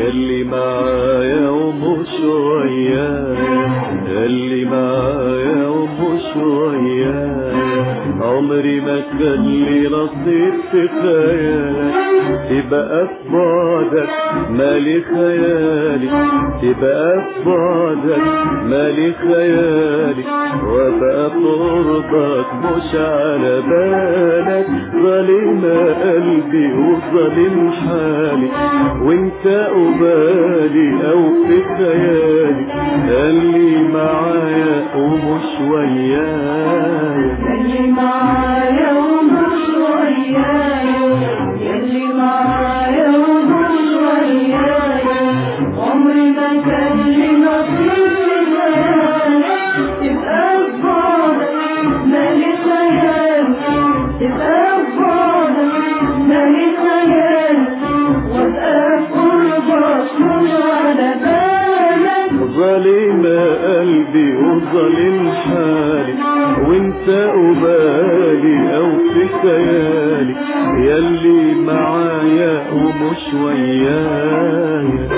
اللي معايا ومش ويايا اللي معايا ومش ويايا عمري ما كان لي نصيب في خيالك تبقى في بعدك مالي خيالي تبقى في بعدك مالي خيالي وابقى قربك مش على بالك ظالم قلبي وظالم حالي وانت قبالي او في خيالي اللي معايا ومش ويايا يلي معايا ومش ويايا يلي معايا ومش ويايا عمري ما كان لي نصيب في خيالك تبقى في بعدك مالي خيالك تبقى في بعدك مالي خيالك وابقى في قربك مش على بالك ظالم قلبي وظالم حالي وانت قبالي او في خيالي يلي معايا ومش ويايا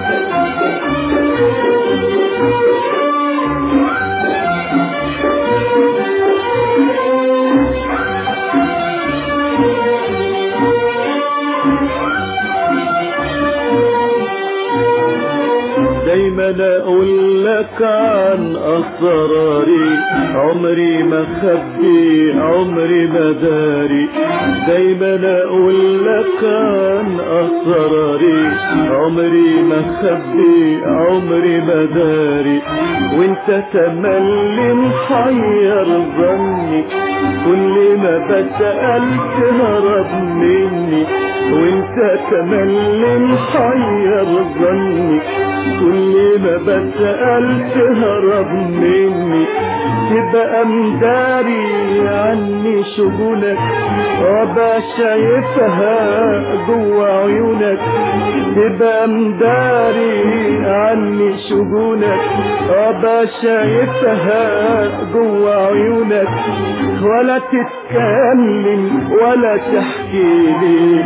دايما اقول لك عن اسراري عمري ما خبي عمري ما داري دايما اقول لك عن اسراري عمري ما خبي عمري ما داري وانت تملي محير ظني كل ما بسأل تهرب مني وانت تملي محير ظني كل ما بسأل تهرب مني تبقى مداري عني شغلك وابقى شايفها جوا عيونك تبقى مداري عني شغلك وابقى شايفها جوا عيونك ولا تتكلم ولا تحكي لي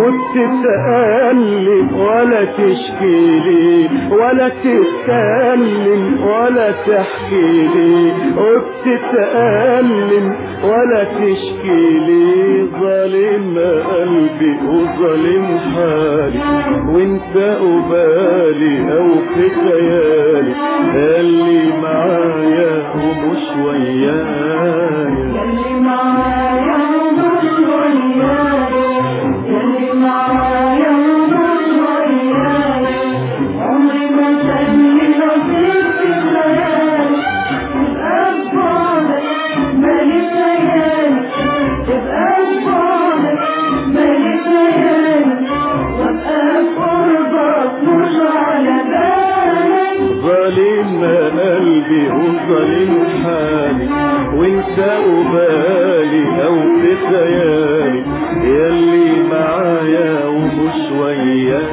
وبتتألم ولا تشكي لي ولا تتكلم ولا تحكي لي وبتتألم ولا تشكي لي ظالم قلبي وظالم حالي وانت قبالي او في خيالي اللي معايا ومش ويايا يلي معايا ومش ويايا يلي معايا ومش ويايا عمري ما كان لي نصيب في خيالك تبقى في بعدك مالي خيالك تبقى في بعدك مالي خيالك وابقى في قربك مش على بالك ظالم قلبي وظالم حالي وانت قبالي او في خيالي يلي معايا ومش ويايا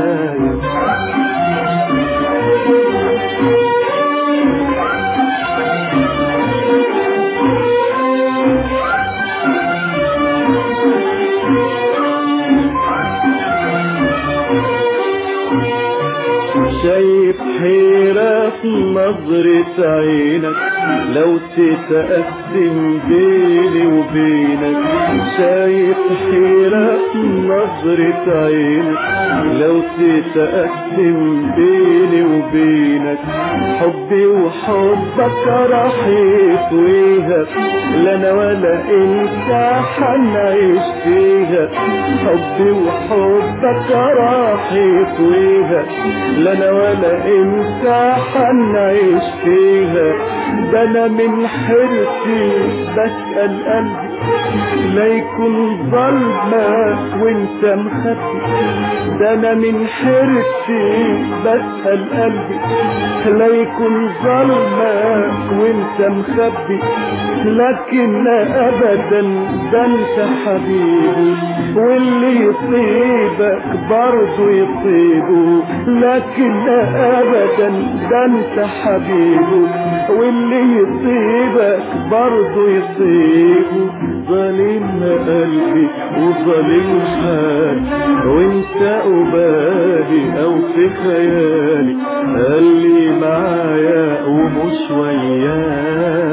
شايف حيرة في نظرة عينك لو تتقسم بيني وبينك شايف حيرة في نظرة عينك لو تتقسم بيني وبينك حبي وحبك راح يطويها لا انا ولا انت حنعيش فيها حبي وحبك راح يطويها لا انا ولا انت حنعيش فيها ده انا من حرصي بسأل قلبي لا يكون ظلمة وانت مخبي ده انا من حرصي بسأل قلبي لا يكون ظلمة وانت مخبي لكن ابدا ده انت حبيبي واللي يصيبك برضه يصيبه لكن ابدا ده انت حبيبه واللي يصيبك برضه يصيبه ظالم قلبي وظالم حالي وانت قبالي او في خيالي قال لي معايا ومش وياي